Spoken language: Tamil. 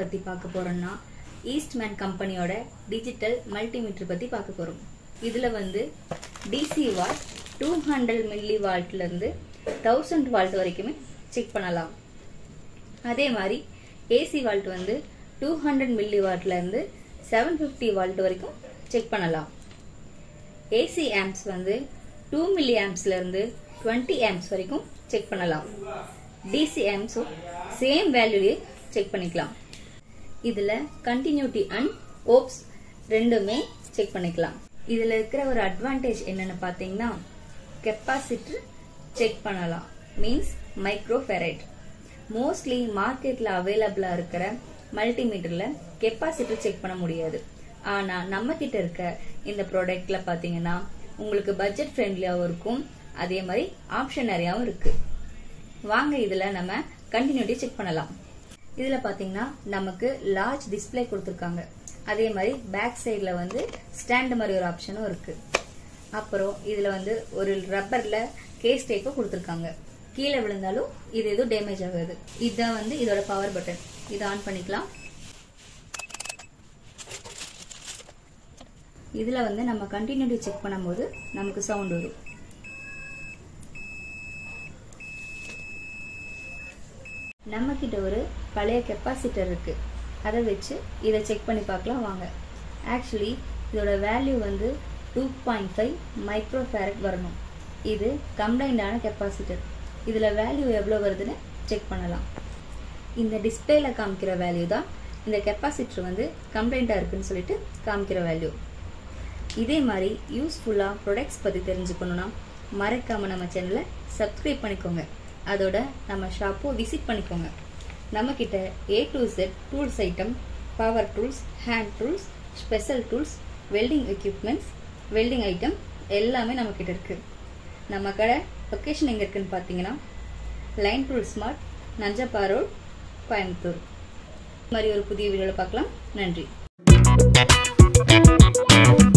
பற்றி பார்க்க போகிறோம்னா ஈஸ்ட்மேன் கம்பெனியோட டிஜிட்டல் மல்டிமீட்டர் பற்றி பார்க்க போகிறோம் இதில் வந்து DC volt two hundred milli வால்ட்லேருந்து தௌசண்ட் வால்ட் வரைக்குமே செக் பண்ணலாம் அதே மாதிரி ஏசி வால்ட் வந்து டூ ஹண்ட்ரட் மில்லி வாட்லேருந்து செவன் ஃபிஃப்டி வால்ட் வரைக்கும் செக் பண்ணலாம் ஏசி ஆம்ப்ஸ் வந்து டூ மில்லி ஆம்ப்ஸ்லேருந்து டுவெண்ட்டி ஆம்ப்ஸ் வரைக்கும் செக் பண்ணலாம் டிசி ஆம்ப்ஸும் சேம் வேல்யூலேயே செக் பண்ணிக்கலாம் இதில் கண்டினியூட்டி அண்ட் ஓப்ஸ் ரெண்டுமே செக் பண்ணிக்கலாம் இதில் இருக்கிற ஒரு அட்வான்டேஜ் என்னன்னு பார்த்தீங்கன்னா கெப்பாசிட்டர் செக் பண்ணலாம் மீன்ஸ் மைக்ரோ ஃபெரைட் மோஸ்ட்லி மார்க்கெட்டில் அவைலபிளாக இருக்கிற மல்டிமீட்டரில் கெப்பாசிட்டர் செக் பண்ண முடியாது ஆனால் நம்ம கிட்ட இருக்க இந்த ப்ராடக்ட்ல பார்த்தீங்கன்னா உங்களுக்கு பட்ஜெட் ஃப்ரெண்ட்லியாகவும் இருக்கும் அதே மாதிரி ஆப்ஷன் நிறையாவும் இருக்கு வாங்க இதில் நம்ம கண்டினியூட்டி செக் பண்ணலாம் இதில் பார்த்தீங்கன்னா நமக்கு லார்ஜ் டிஸ்பிளே கொடுத்துருக்காங்க அதே மாதிரி பேக் சைடில் வந்து ஸ்டாண்ட் மாதிரி ஒரு ஆப்ஷனும் இருக்கு அப்புறம் இதில் வந்து ஒரு ரப்பரில் கேஸ் டைப்பும் கொடுத்துருக்காங்க கீழே விழுந்தாலும் இது எதுவும் டேமேஜ் ஆகாது இதுதான் வந்து இதோட பவர் பட்டன் இதை ஆன் பண்ணிக்கலாம் இதில் வந்து நம்ம கண்டினியூட்டி செக் பண்ணும்போது நமக்கு சவுண்ட் வரும் நம்ம கிட்ட ஒரு பழைய கெப்பாசிட்டர் இருக்கு அதை வச்சு இதை செக் பண்ணி பார்க்கலாம் வாங்க ஆக்சுவலி இதோட வேல்யூ வந்து two point five micro farad வரணும் இது கம்ப்ளைண்டான கெப்பாசிட்டர் இதில் வேல்யூ எவ்வளோ வருதுன்னு செக் பண்ணலாம் இந்த டிஸ்பிளேல காமிக்கிற வேல்யூ தான் இந்த கெப்பாசிட்டர் வந்து கம்ப்ளைண்ட்டாக இருக்குன்னு சொல்லிட்டு காமிக்கிற வேல்யூ இதே மாதிரி யூஸ்ஃபுல்லாக ப்ராடக்ட்ஸ் பற்றி தெரிஞ்சுக்கணுன்னா மறக்காமல் நம்ம சேனலை சப்ஸ்கிரைப் பண்ணிக்கோங்க அதோட நம்ம ஷாப்பும் விசிட் பண்ணிக்கோங்க நம்மக்கிட்ட A to Z tools item power tools hand tools special tools welding equipments welding item எல்லாமே நம்மக்கிட்ட இருக்குது நம்ம கடை லொக்கேஷன் எங்கே இருக்குன்னு பார்த்தீங்கன்னா line tool smart Nanjappa road Coimbatore இந்த மாதிரி ஒரு புதிய வீடியோவில் பார்க்கலாம் நன்றி